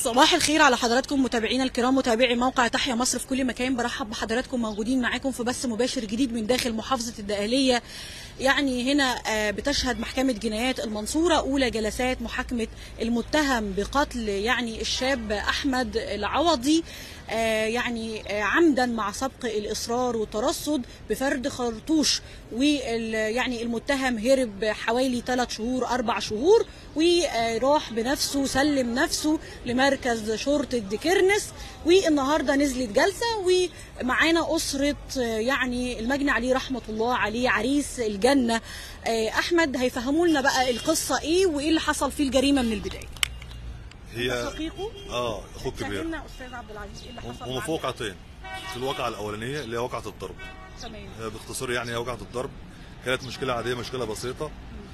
صباح الخير على حضراتكم متابعينا الكرام متابعي موقع تحيا مصر في كل مكان برحب بحضراتكم موجودين معاكم في بث مباشر جديد من داخل محافظة الدقهلية يعني هنا آه، بتشهد محكمة جنايات المنصورة أولى جلسات محاكمة المتهم بقتل يعني الشاب أحمد العوضي آه، يعني آه، عمدا مع سبق الإصرار والترصد بفرد خرطوش ويعني المتهم هرب حوالي ثلاث شهور أربع شهور وراح بنفسه سلم نفسه لمركز شرطة ديكرنس والنهارده نزلت جلسة ومعانا أسرة آه، يعني المجني عليه رحمة الله عليه عريس الجنة آه، أحمد هيفهموا لنا بقى القصة إيه وإيه اللي حصل فيه الجريمة من البداية هي شقيقه اه اخوك كبير فهمنا أستاذ عبد العزيز إيه اللي حصل هم معاه؟ في وقعتين في الواقعه الاولانيه اللي هي واقعه الضرب تمام هي باختصار يعني هي واقعه الضرب كانت مشكله عاديه مشكله بسيطه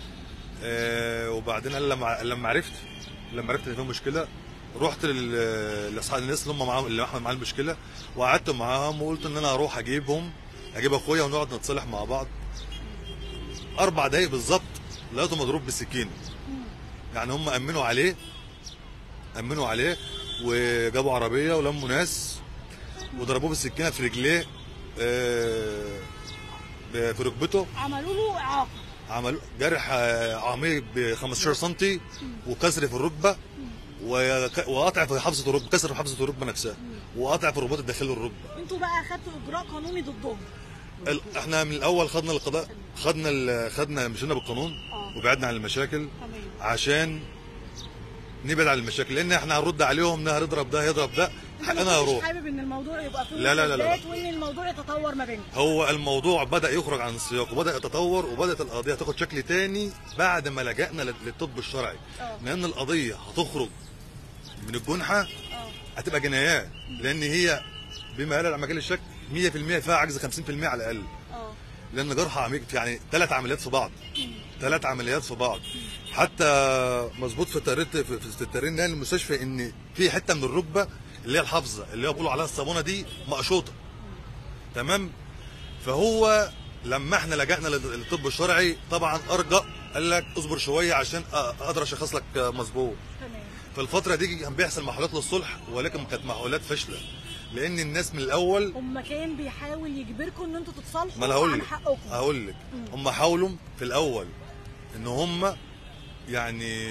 آه وبعدين انا لما لما عرفت لما عرفت ان في مشكله رحت لل- لاصحاب الناس اللي هم معاهم اللي احنا معاهم المشكله وقعدت معاهم وقلت ان انا هروح اجيبهم اجيب اخويا ونقعد نتصالح مع بعض اربع دقايق بالظبط لقيته مضروب بالسكينه يعني هم امنوا عليه امنوا عليه وجابوا عربيه ولموا ناس وضربوه بالسكينه في رجليه آه، ب- في ركبته عملوا له إعاقة عملوا جرح آه، عميق ب 15 سم وكسر في الركبه وك- وقطع في حافظه الركبه كسر في حافظه الركبه نفسها وقطع في الرباط الداخلي للركبه انتوا بقى اخدتوا اجراء قانوني ضدهم ال- احنا من الاول خدنا القضاء خدنا ال- خدنا مشينا بالقانون آه. وبعدنا عن المشاكل تمام عشان نبعد عن المشاكل لان احنا هنرد عليهم ده هيضرب ده هيضرب ده حقنا انا هيروح حابب ان الموضوع يبقى فيه لا لا لا لا. مشادات وان الموضوع يتطور ما بينكم هو الموضوع بدا يخرج عن السياق وبدا يتطور وبدات القضيه تاخد شكل تاني بعد ما لجأنا لل- للطب الشرعي آه. لان القضيه هتخرج من الجنحه اه هتبقى جنايات لان هي بما يعلى مجال الشك 100% فيها عجز 50% على الاقل اه لان جرح عميق يعني ثلاث عمليات في بعض ثلاث عمليات في بعض حتى مظبوط في تقرير في في التقرير نقل المستشفى ان في حته من الركبه اللي هي الحافظه اللي هو بيقولوا عليها الصابونه دي مقشوطه تمام فهو لما احنا لجأنا لل- للطب الشرعي طبعا ارجأ قال لك اصبر شويه عشان أ- اقدر اشخص لك مظبوط تمام في الفتره دي كان بيحصل محاولات للصلح ولكن كانت محاولات فاشله لان الناس من الاول هم كان بيحاول يجبركم ان انتوا تتصالحوا ما انا هقول عن لك حقكم هقول لك هم حاولوا في الاول ان هم يعني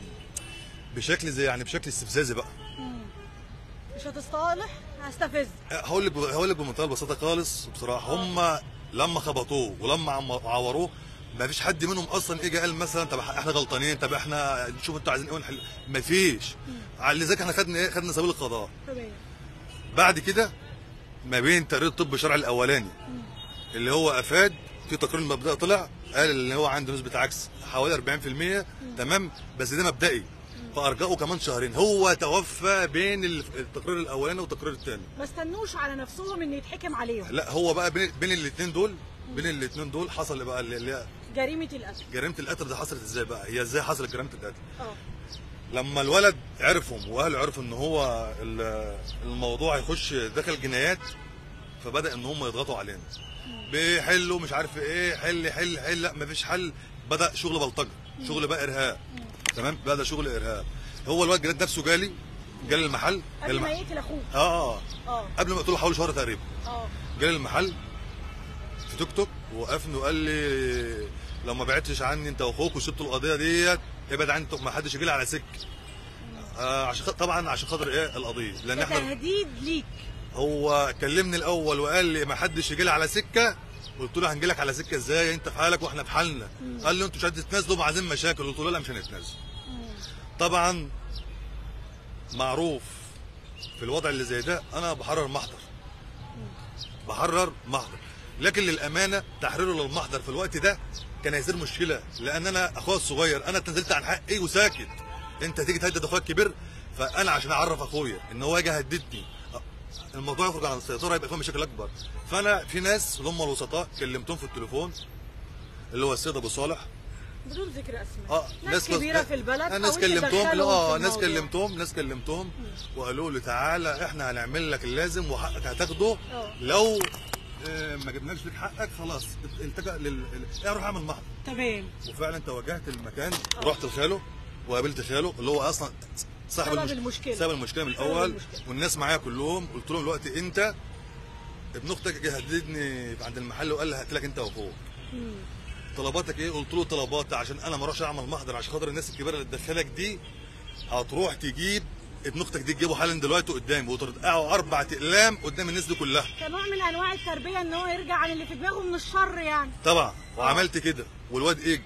بشكل زي يعني بشكل استفزازي بقى مم. مش هتصالح هستفز هقول لك هقول لك بمنتهى البساطه خالص بصراحه هم لما خبطوه ولما عم- عوروه ما فيش حد منهم اصلا اجى قال مثلا طب احنا غلطانين طب احنا نشوف انتوا عايزين ايه ونحل ما فيش على لذلك احنا خدنا ايه خدنا سبيل القضاء تمام بعد كده ما بين تقرير الطب الشرعي الاولاني اللي هو افاد في تقرير مبدئي طلع قال اللي هو عنده نسبه عكس حوالي 40% تمام بس ده مبدئي فارجعه كمان شهرين هو توفى بين التقرير الاولاني والتقرير الثاني ما استنوش على نفسهم ان يتحكم عليهم لا هو بقى بين بين الاثنين دول بين الاثنين دول حصل اللي بقى اللي هي جريمه القتل جريمه القتل دي حصلت ازاي بقى هي ازاي حصلت جريمه القتل اه لما الولد عرفهم واهله عرفوا ان هو ال- الموضوع هيخش داخل جنايات فبدا ان هم يضغطوا علينا بيحلوا مش عارف ايه حل حل حل لا مفيش حل بدا شغل بلطجه شغل بقى ارهاب تمام بدا شغل ارهاب هو الواد جلاد نفسه جالي جالي المحل جالي قبل ما المحل يقتل اخوه اه اه اه قبل ما اقتله حوالي شهر تقريبا اه جالي المحل في توك توك وقفني وقال لي لو ما بعدتش عني انت واخوك وسبتوا القضيه ديت ابعد عني ما حدش يجي لي على سك آه عشان خ- طبعا عشان خاطر ايه القضيه لان ده احنا تهديد ليك هو كلمني الاول وقال لي ما حدش يجي لي على سكه قلت له هنجي لك على سكه ازاي انت في حالك واحنا في حالنا قال لي انتوا مش هتتنازلوا ما عايزين مشاكل قلت له لا مش هنتنازل طبعا معروف في الوضع اللي زي ده انا بحرر محضر بحرر محضر لكن للامانه تحريره للمحضر في الوقت ده كان هيصير مشكله لان انا اخويا الصغير انا اتنازلت عن حقي وساكت انت تيجي تهدد اخويا الكبير فانا عشان اعرف اخويا ان هو يجي يهددني الموضوع يخرج عن السيطره يبقى فيه مشاكل اكبر فانا في ناس اللي هم الوسطاء كلمتهم في التليفون اللي هو السيد ابو صالح بدون ذكر اسماء اه ناس كبيره في البلد ناس حاولت كلمتهم تدخلهم اه في ناس الموضوع. كلمتهم ناس كلمتهم وقالوا لي تعالى احنا هنعمل لك اللازم وحقك هتاخده اه. لو آه، ما جبناش لك حقك خلاص التجا لل ال- اروح اعمل محضر تمام وفعلا توجهت المكان رحت لخاله وقابلت خاله اللي هو اصلا صاحب سبب المش... المشكلة. سبب المشكله من سبب الاول المشكلة. والناس معايا كلهم قلت لهم دلوقتي انت ابن اختك جه هددني عند المحل وقال لي هقتلك انت واخوك مم. طلباتك ايه قلت له طلباتي عشان انا ما اروحش اعمل محضر عشان خاطر الناس الكبيره اللي تدخلك دي هتروح تجيب ابن اختك دي تجيبه حالا دلوقتي قدامي وترقعه اربع اقلام قدام الناس دي كلها كنوع من انواع التربيه ان هو يرجع عن اللي في دماغه من الشر يعني طبعا وعملت كده والواد اج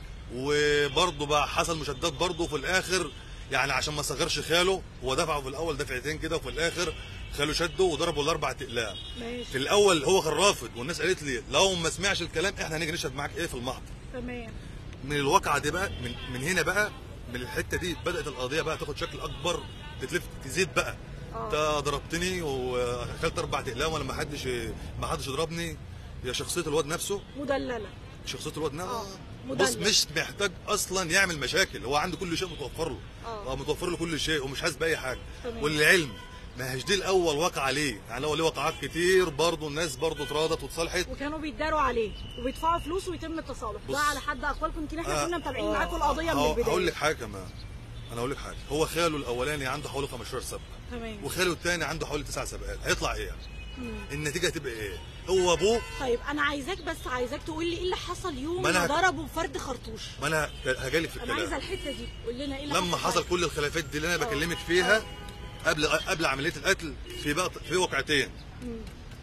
وبرضه بقى حصل مشادات برضه في الاخر يعني عشان ما صغرش خاله هو دفعه في الاول دفعتين كده وفي الاخر خاله شده وضربه الاربع اقلام ماشي في الاول هو كان رافض والناس قالت لي لو ما سمعش الكلام احنا هنيجي نشهد معاك ايه في المحضر تمام من الواقعه دي بقى من من هنا بقى من الحته دي بدات القضيه بقى تاخد شكل اكبر تتلف تزيد بقى آه. انت ضربتني واكلت اربع اقلام ولا ما حدش ما حدش ضربني هي شخصيه الواد نفسه مدلله شخصيه الواد نفسه آه. بص مدلل. مش محتاج اصلا يعمل مشاكل هو عنده كل شيء متوفر له آه. هو متوفر له كل شيء ومش حاسس باي حاجه تمام. والعلم ما هيش دي الاول واقع عليه يعني هو ليه وقعات كتير برضه الناس برضه اتراضت واتصالحت وكانوا بيتداروا عليه وبيدفعوا فلوس ويتم التصالح بص. ده على حد اقوالكم يمكن احنا آه، كنا متابعين آه، معاكم القضيه من هقول- البدايه هقول لك حاجه كمان انا هقول لك حاجه هو خاله الاولاني عنده حوالي 15 سبقه تمام وخاله الثاني عنده حوالي 9 سبقات هيطلع ايه يعني مم. النتيجه هتبقى ايه هو ابوه طيب انا عايزاك بس عايزاك تقول لي ايه اللي حصل يوم ما ما أنا- ضربوا بفرد خرطوش ما انا هجالك في انا عايزه الكلام الحته دي قول لنا ايه اللي لما حصل كل الخلافات دي اللي انا بكلمك فيها قبل قبل عمليه القتل في بقى في واقعتين مم.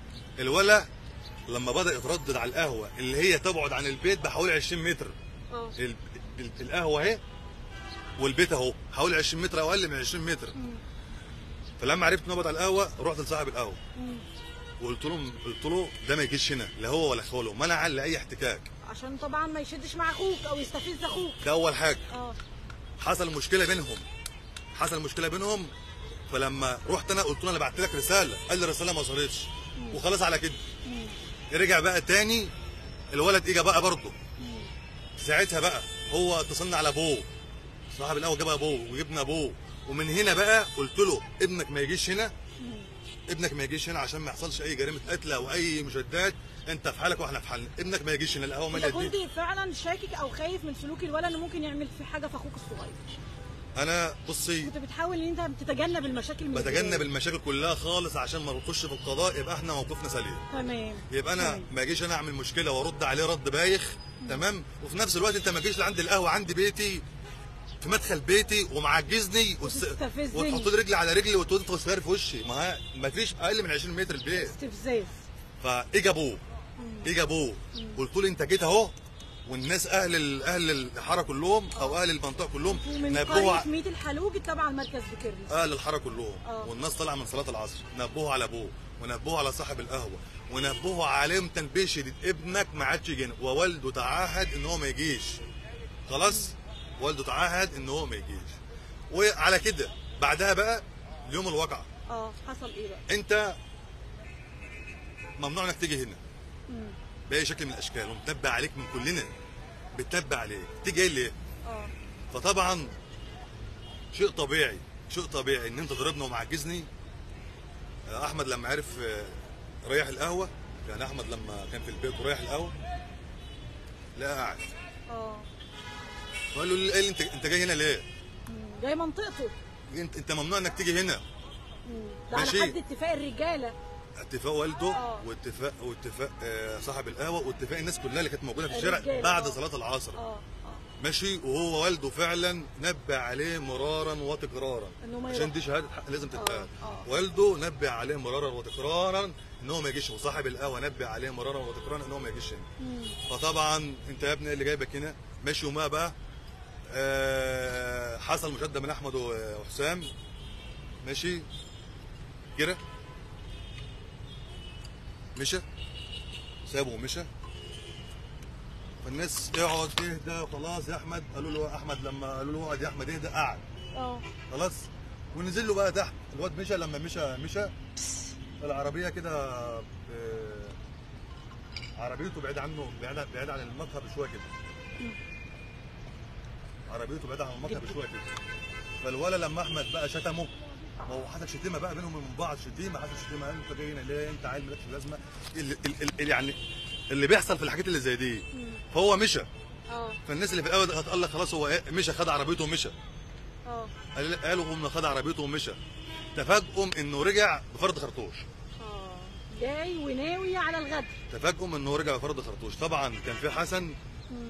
الولا لما بدا يتردد على القهوه اللي هي تبعد عن البيت بحوالي 20 متر اه ال- ال- القهوه اهي والبيت اهو حوالي 20 متر او اقل من 20 متر مم. فلما عرفت انه بدا على القهوه رحت لصاحب القهوه مم. وقلت له قلت له ده ما يجيش هنا لا هو ولا خاله منعا لاي احتكاك عشان طبعا ما يشدش مع اخوك او يستفز اخوك ده اول حاجه اه حصل مشكله بينهم حصل مشكله بينهم فلما رحت انا قلت له انا بعت لك رساله قال لي الرساله ما وصلتش وخلاص على كده مم. رجع بقى تاني الولد اجى بقى برضه مم. ساعتها بقى هو اتصلنا على ابوه صاحب القهوه جاب ابوه وجبنا ابوه ومن هنا بقى قلت له ابنك ما يجيش هنا مم. ابنك ما يجيش هنا عشان ما يحصلش اي جريمه قتل او اي مشادات انت في حالك واحنا في حالنا ابنك ما يجيش هنا القهوه انت ماليه كنت الدين فعلا شاكك او خايف من سلوك الولد انه ممكن يعمل في حاجه في اخوك الصغير انا بصي كنت بتحاول ان انت تتجنب المشاكل من بتجنب البداية. المشاكل كلها خالص عشان ما نخش في القضاء يبقى احنا موقفنا سليم تمام يبقى انا تمام. ما اجيش انا اعمل مشكله وارد عليه رد بايخ تمام وفي نفس الوقت انت ما تجيش لعند القهوه عندي بيتي في مدخل بيتي ومعجزني وتس- وتستفزني. وتحط لي رجلي على رجلي وتقول انت صغير في وشي ما ما فيش اقل من 20 متر البيت استفزاز فاجى ابوه اجى ابوه قلت له انت جيت اهو والناس اهل ال- اهل الحاره كلهم او اهل المنطقه كلهم ومن نبهوا قريه ميت الحلوج تبع المركز بكرنس اهل الحاره كلهم آه. والناس طالعه من صلاه العصر نبهوا على ابوه ونبهوا على صاحب القهوه ونبهوا عليهم تنبيه شديد ابنك ما عادش يجي هنا. ووالده تعهد ان هو ما يجيش خلاص والده تعهد ان هو ما يجيش وعلى كده بعدها بقى يوم الواقعه اه حصل ايه بقى انت ممنوع انك تيجي هنا مم. باي شكل من الاشكال ومتنبه عليك من كلنا بتنبه عليك تيجي ايه ليه اه فطبعا شيء طبيعي شيء طبيعي ان انت تضربني ومعجزني آه، احمد لما عرف آه، ريح القهوه يعني احمد لما كان في البيت ورايح القهوه لا قاعد اه فقال له ايه انت انت جاي هنا ليه؟ مم. جاي منطقته انت انت ممنوع انك تيجي هنا مم. ده على ماشي. حد اتفاق الرجاله اتفاق والده آه. واتفاق واتفاق آه، صاحب القهوه واتفاق الناس كلها اللي كانت موجوده في الشارع الرجالة، بعد آه. صلاه العصر اه اه ماشي وهو والده فعلا نبه عليه مرارا وتكرارا إنه ما عشان يروحش. دي شهاده حق لازم تتقال آه. والده نبه عليه مرارا وتكرارا ان هو ما يجيش وصاحب القهوه نبه عليه مرارا وتكرارا ان هو ما يجيش هنا مم. فطبعا انت يا ابني إيه اللي جايبك هنا ماشي وما بقى آه حصل مشاده من احمد و- وحسام ماشي كده مشى سابه ومشى فالناس اقعد اهدى وخلاص يا احمد قالوا له يا احمد لما قالوا له اقعد يا احمد اهدى قعد اه خلاص ونزل له بقى تحت الواد مشى لما مشى مشى العربيه كده ب- عربيته بعيد عنه بعيد بعيد عن المقهى بشويه كده عربيته بعيد عن المقهى بشويه كده فالولا لما احمد بقى شتمه ما هو حصل شتيمه بقى بينهم وبين بعض شتيمه حصل شتيمه قال له انت جاي هنا ليه انت عيل مالكش لازمه اللي, اللي, اللي يعني اللي بيحصل في الحاجات اللي زي دي فهو مشى اه فالناس اللي في الاول قال لك خلاص هو إيه، مشى خد عربيته ومشى اه اه قال- قالوا هم خد عربيته ومشى تفاجئهم انه رجع بفرد خرطوش اه جاي وناوي على الغد تفاجئهم انه رجع بفرد خرطوش طبعا كان في حسن مم.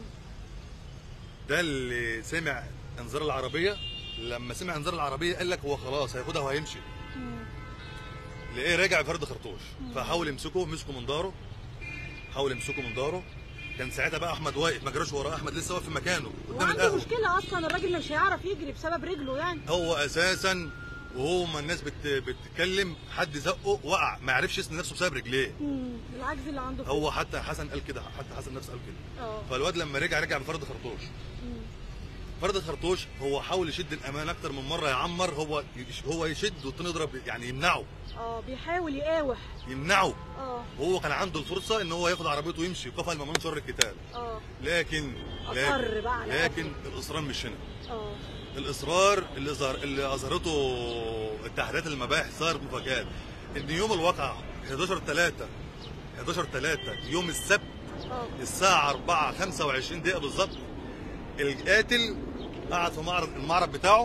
ده اللي سمع انذار العربيه لما سمع انذار العربيه قال لك هو خلاص هياخدها وهيمشي مم. لقيه راجع بفرد خرطوش فحاول يمسكه مسكه من ظهره حاول يمسكه من ظهره كان ساعتها بقى احمد واقف ما جراش وراه احمد لسه واقف في مكانه قدام وعنده القهوه مشكله اصلا الراجل مش هيعرف يجري بسبب رجله يعني هو اساسا وهو ما الناس بت... بتتكلم حد زقه وقع ما عرفش يسند نفسه بسبب رجليه مم. العجز اللي عنده هو حتى حسن قال كده حتى حسن نفسه قال كده اه فالواد لما رجع رجع بفرد خرطوش مم. فرد خرطوش هو حاول يشد الامان اكتر من مره يعمر هو يش- هو يشد والتاني يضرب يعني يمنعه اه بيحاول يقاوح يمنعه اه وهو كان عنده الفرصه ان هو ياخد عربيته ويمشي وكفى الممنوع شر القتال اه لكن أصر لكن, بقى على لكن الاصرار مش هنا اه الاصرار اللي ظهر اللي اظهرته التحريات المباحث صار مفاجات ان يوم الواقع 11 3 11 3 يوم السبت اه الساعه 4 25 دقيقه بالظبط القاتل قعد في معرض المعرض بتاعه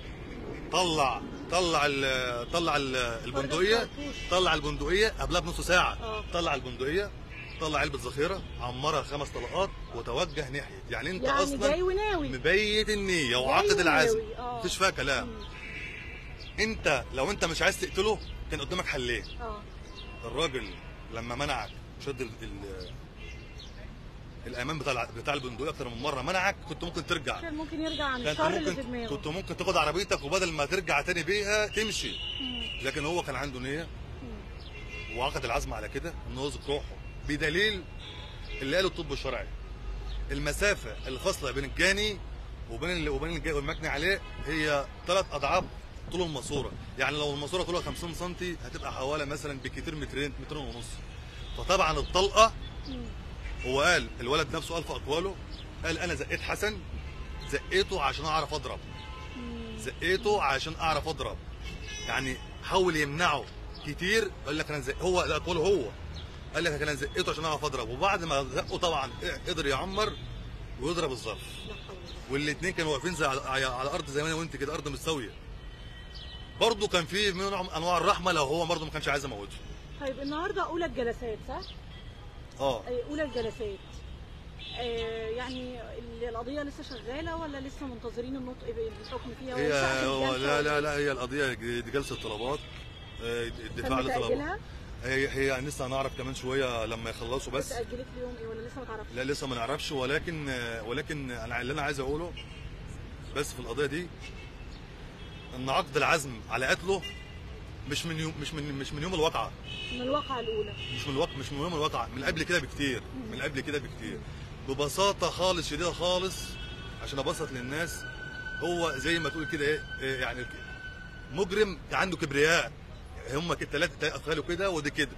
طلع طلع ال طلع ال البندقيه الخرطوش. طلع البندقيه قبلها بنص ساعه آه. طلع البندقيه طلع علبه ذخيره عمرها خمس طلقات وتوجه ناحيه يعني انت يعني اصلا جاي وناوي مبيت النيه جاي وعقد العزم وناوي، آه. مفيش فيها كلام مم. انت لو انت مش عايز تقتله كان قدامك حلين اه الراجل لما منعك شد ال ال الامان بتاع الع- بتاع البندقيه اكتر من مره منعك كنت ممكن ترجع كان ممكن يرجع عن كنت الشر اللي في ممكن دماغه كنت ممكن تاخد عربيتك وبدل ما ترجع تاني بيها تمشي مم. لكن هو كان عنده نيه مم. وعقد العزم على كده انه يرزق روحه بدليل اللي قاله الطب الشرعي المسافه اللي فاصله بين الجاني وبين اللي وبين الجا- والمجني عليه هي ثلاث اضعاف طول الماسوره يعني لو الماسوره طولها 50 سم هتبقى حوالي مثلا بكتير مترين مترين ونص فطبعا الطلقه مم. هو قال الولد نفسه قال في اقواله قال انا زقيت حسن زقيته عشان اعرف اضرب مم. زقيته عشان اعرف اضرب يعني حاول يمنعه كتير قال لك انا زق هو ده اقواله هو قال لك انا زقيته عشان اعرف اضرب وبعد ما زقه طبعا قدر يعمر ويضرب الظرف لا حول ولا والاثنين كانوا واقفين زي على, على ارض زي ما انا وانت كده ارض مستويه برضه كان في من نوع من انواع الرحمه لو هو برضه ما كانش عايز يموته طيب النهارده اولى الجلسات صح؟ اه أي اولى الجلسات آه يعني ال- القضيه لسه شغاله ولا لسه منتظرين النطق بالحكم فيها هي ولا ساعة هو الجلسة لا ولا لا لا هي القضيه دي جلسه طلبات آه، الدفاع كان لطلبات متأجلها؟ هي هي لسه هنعرف كمان شويه لما يخلصوا بس اتأجلت ليوم ايه ولا لسه ما تعرفش؟ لا لسه ما نعرفش ولكن ولكن انا اللي انا عايز اقوله بس في القضيه دي ان عقد العزم على قتله مش من يوم مش من مش من يوم الواقعه من الواقعه الاولى مش من الواقع مش من يوم الواقعه من قبل كده بكتير من قبل كده بكتير ببساطه خالص شديده خالص عشان ابسط للناس هو زي ما تقول كده ايه إيه يعني مجرم عنده كبرياء هم كده ثلاثه افعاله كده ودي كده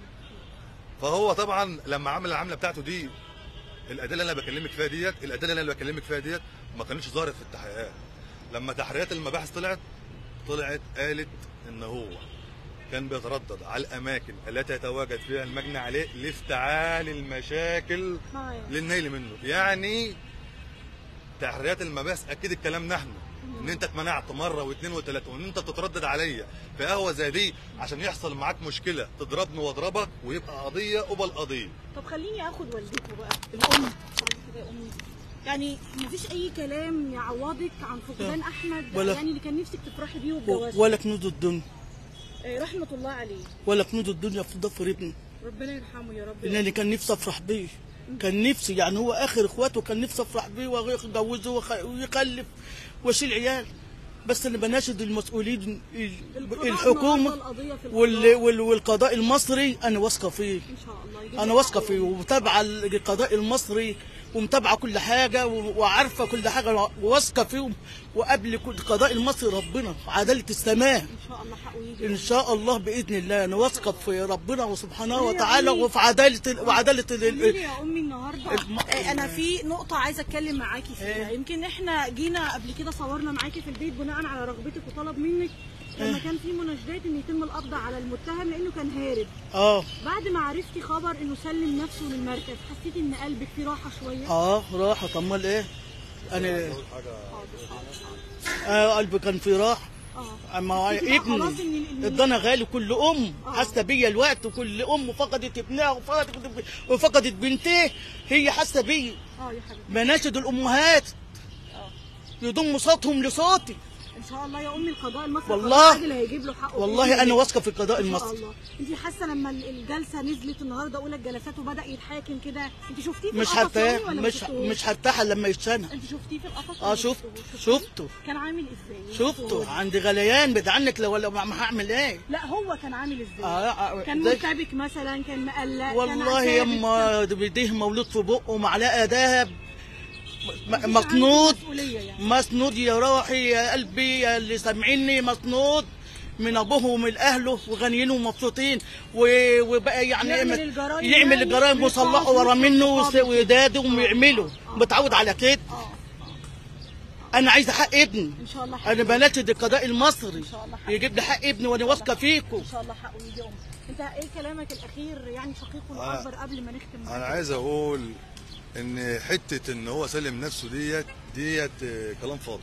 فهو طبعا لما عمل العمله بتاعته دي الادله اللي انا بكلمك فيها ديت الادله اللي انا بكلمك فيها ديت ما كانتش ظهرت في التحقيقات لما تحريات المباحث طلعت طلعت قالت ان هو كان بيتردد على الاماكن التي يتواجد فيها المجني عليه لافتعال المشاكل معايا للنيل منه يعني تحريات المباحث اكيد الكلام نحن ان انت اتمنعت مره واثنين وثلاثه وان انت تتردد عليا في قهوه زي دي عشان يحصل معاك مشكله تضربني واضربك ويبقى قضيه قبل قضيه طب خليني اخد والدته بقى الام تعالي كده يا امي يعني مفيش اي كلام يعوضك عن فقدان احمد ولا- يعني اللي كان نفسك تفرحي بيه وبجوازه ولا كنوز الدنيا آه، رحمه الله عليه ولا كنوز الدنيا في ضفر ابني ربنا يرحمه يا رب لاني كان نفسي افرح بيه كان نفسي يعني هو اخر اخواته كان نفسي افرح بيه واجوزه وخ- ويخلف واشيل عيال بس انا بناشد المسؤولين ال- القضاء الحكومه النهاردة القضية في وال القضاء. وال والقضاء المصري انا واثقه فيه ان شاء الله يجيب انا لك واثقه حقه. فيه ومتابعه القضاء المصري ومتابعه كل حاجه و- وعارفه كل حاجه واثقه فيه وقبل كل القضاء المصري ربنا عداله السماء ان شاء الله حقه يجي ان شاء الله باذن الله انا واثقه في ربنا وسبحانه ليه يا وتعالى أمي؟ وفي عداله ال- وعداله ال- قولي لي ال- يا امي النهارده الم- آه، انا في نقطه عايزه اتكلم معاكي فيها إيه؟ يمكن احنا جينا قبل كده صورنا معاكي في البيت بناء على رغبتك وطلب منك لما كان في مناشدات ان يتم القبض على المتهم لانه كان هارب اه بعد ما عرفتي خبر انه سلم نفسه للمركز حسيتي ان قلبك فيه راحه شويه اه راحت امال ايه انا آه قلبي كان في راحه اه اما هو حسيتي بقى خلاص ابني إن- إن- الضنا غالي كل ام آه. حاسه بيا الوقت وكل ام فقدت ابنها وفقدت وفقدت بنتها هي حاسه بيا اه يا حبيبي مناشد الامهات يضموا صوتهم لصوتي ان شاء الله يا امي القضاء المصري والله. العادل هيجيب له حقه بإذن والله انا الله. واثقه في القضاء ان شاء المصري الله انت حاسه لما ال- الجلسه نزلت النهارده اولى الجلسات وبدا يتحاكم كده انت شفتيه في مش القفص يعني هرتاح ولا ما مش شفتوهوش؟ مش هرتاح إلا لما يتشنى انت شفتيه في القفص اه ولا شفت شفتوهوش؟ شفته كان عامل ازاي شفته عندي غليان بدعنك لو ولا ما هعمل ايه لا هو كان عامل ازاي آه، آه، كان زي- مرتبك مثلا كان مقلق كان والله ثابت؟ يما بيديه مولود في بقه معلقه دهب م- مفيش مسنود عنده مسؤولية يعني. مسنود يا روحي يا قلبي يا اللي سامعيني مسنود من ابوه ومن اهله وغنيين ومبسوطين و- وبقى يعني يعمل إيه، الجرايم يعمل يعني الجرايم ويطلعوا ويصلحوا ورا فلوس منه مقابل ويس- ويدادوا ويعملوا متعود على كده اه انا عايزه حق ابني ان شاء الله حقه انا بناشد القضاء المصري إن شاء الله حق. يجيب لي حق ابني وانا واثقه فيكم ان شاء الله حقه يجي يوم انت ايه كلامك الاخير يعني شقيقه الاكبر قبل ما نختم انا عايز اقول ان حته ان هو سلم نفسه ديت ديت آه، كلام فاضي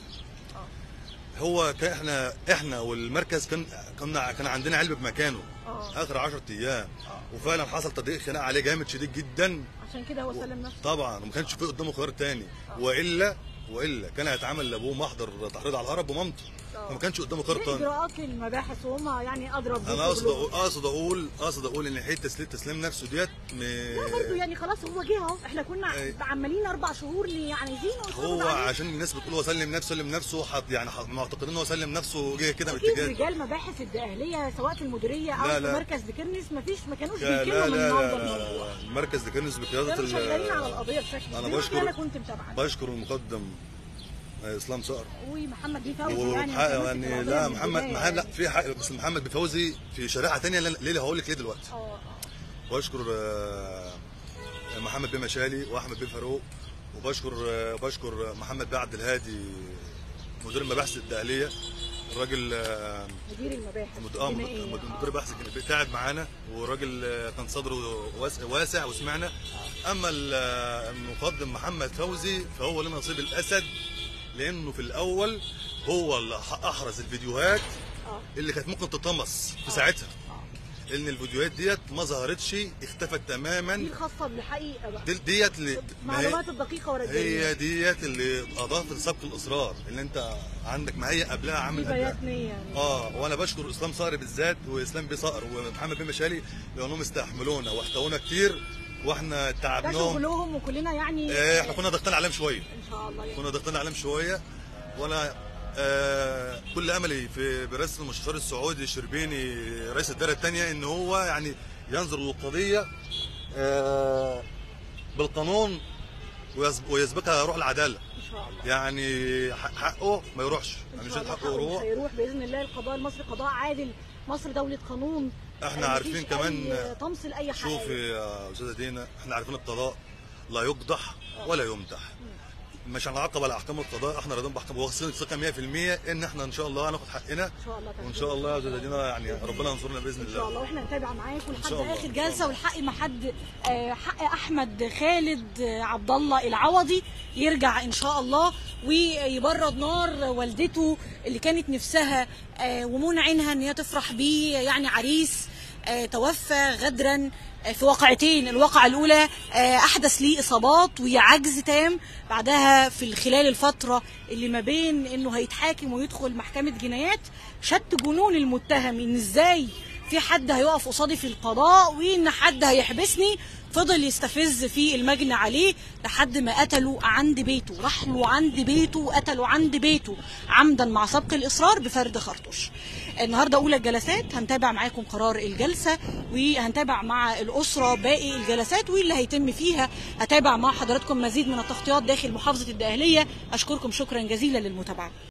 هو كان احنا احنا والمركز كان كنا كان عندنا علب بمكانه اه اخر 10 ايام وفعلا حصل تضييق خناق عليه جامد شديد جدا عشان كده هو سلم نفسه طبعا وما كانش في قدامه خيار تاني والا والا كان هيتعمل لابوه محضر تحريض على الهرب ومامته فما كانش قدامه خيار دي تاني اجراءات المباحث وهم يعني اضرب انا اقصد اقول اقصد اقول اقصد اقول ان حته تسليم تسليم نفسه ديت م- لا برضه يعني خلاص هو جه اهو احنا كنا أي. عمالين اربع شهور ليه عايزين هو عشان الناس بتقول هو سلم نفسه سلم نفسه حط يعني حط- معتقدين ان هو سلم نفسه جه كده اكيد باتجاه رجال مباحث الدقهليه سواء في المديريه او لا، في لا. مركز بكرنس مفيش ما كانوش لا لا بيكلموا لا, من لا, موضوع لا, الموضوع لا. المركز ده كنز بقياده كانوا شغالين على ال- القضيه بشكل أنا كبير بشكر- انا كنت متابعه بشكر المقدم آه، اسلام صقر ومحمد بيه فوزي يعني وحق- كان ماسك يعني القضية لا من محمد البداية محمد لا يعني. في حق بس محمد بفوزي في شريحه ثانيه ليه هقول لك ليه دلوقتي اه اه واشكر آه، محمد بيه مشالي واحمد بيه فاروق وبشكر آه، بشكر محمد بيه عبد الهادي مدير المباحث الداخليه الراجل آه، مدير المباحث مد- آه، مد- الجنائية. مد- مدير بحث كان تعب معانا والراجل آه، كان صدره واس- واسع وسمعنا اما ال- آه، المقدم محمد فوزي فهو له نصيب الاسد لانه في الاول هو اللي ح- احرز الفيديوهات اه اللي كانت ممكن تطمس في ساعتها لان الفيديوهات ديت ما ظهرتش اختفت دي تماما الخاصه بالحقيقه بقى دي- ديت اللي ما هي- المعلومات الدقيقه ورا الجريمة. هي ديت اللي اضافت لسبق الاصرار اللي انت عندك معايا قبلها دي عامل قبلها بيات نيه يعني. اه وانا بشكر اسلام صقر بالذات واسلام بيه صقر ومحمد بيه مشالي لانهم استحملونا واحتوونا كتير واحنا ده تعبناهم شغلهم وكلنا يعني آه، احنا كنا ضاغطين عليهم شويه ان شاء الله يعني. كنا ضاغطين عليهم شويه وانا آه كل املي في برئاسه المستشار السعودي الشربيني رئيس الدائره الثانيه ان هو يعني ينظر للقضيه آه بالقانون ويسب- ويسبقها روح العداله ان شاء الله يعني ح- حقه ما يروحش ان يعني مش شاء الله حقه حقه مش يروح هيروح باذن الله القضاء المصري قضاء عادل مصر دوله قانون احنا آه، عارفين مفيش كمان- أي طمس لاي حاجه شوفي يا استاذه دينا احنا عارفين القضاء لا يقدح ولا يمدح مش هنعاقب على احكام القضاء احنا راضيين باحكام واثقين ثقه 100% ان احنا ان شاء الله هناخد حقنا ان شاء الله وان شاء الله يا استاذه دينا يعني ربنا ينصرنا باذن ان شاء الله الله واحنا نتابع معاكم لحد شاء الله. اخر جلسه والحق ما حد آه، حق احمد خالد آه، عبد الله العوضي يرجع ان شاء الله ويبرد نار والدته اللي كانت نفسها آه، ومنع عينها ان هي تفرح بيه يعني عريس آه، توفى غدرا آه، في واقعتين الواقعة الأولى آه، أحدث ليه إصابات وعجز تام بعدها في خلال الفترة اللي ما بين إنه هيتحاكم ويدخل محكمة جنايات شد جنون المتهم إن إزاي في حد هيقف قصادي في القضاء وإن حد هيحبسني فضل يستفز في المجني عليه لحد ما قتله عند بيته راح له عند بيته وقتله عند بيته عمدا مع سبق الإصرار بفرد خرطوش النهارده اولى الجلسات هنتابع معاكم قرار الجلسه وهنتابع مع الاسره باقي الجلسات واللي هيتم فيها هتابع مع حضراتكم مزيد من التغطيات داخل محافظه الدقهليه اشكركم شكرا جزيلا للمتابعه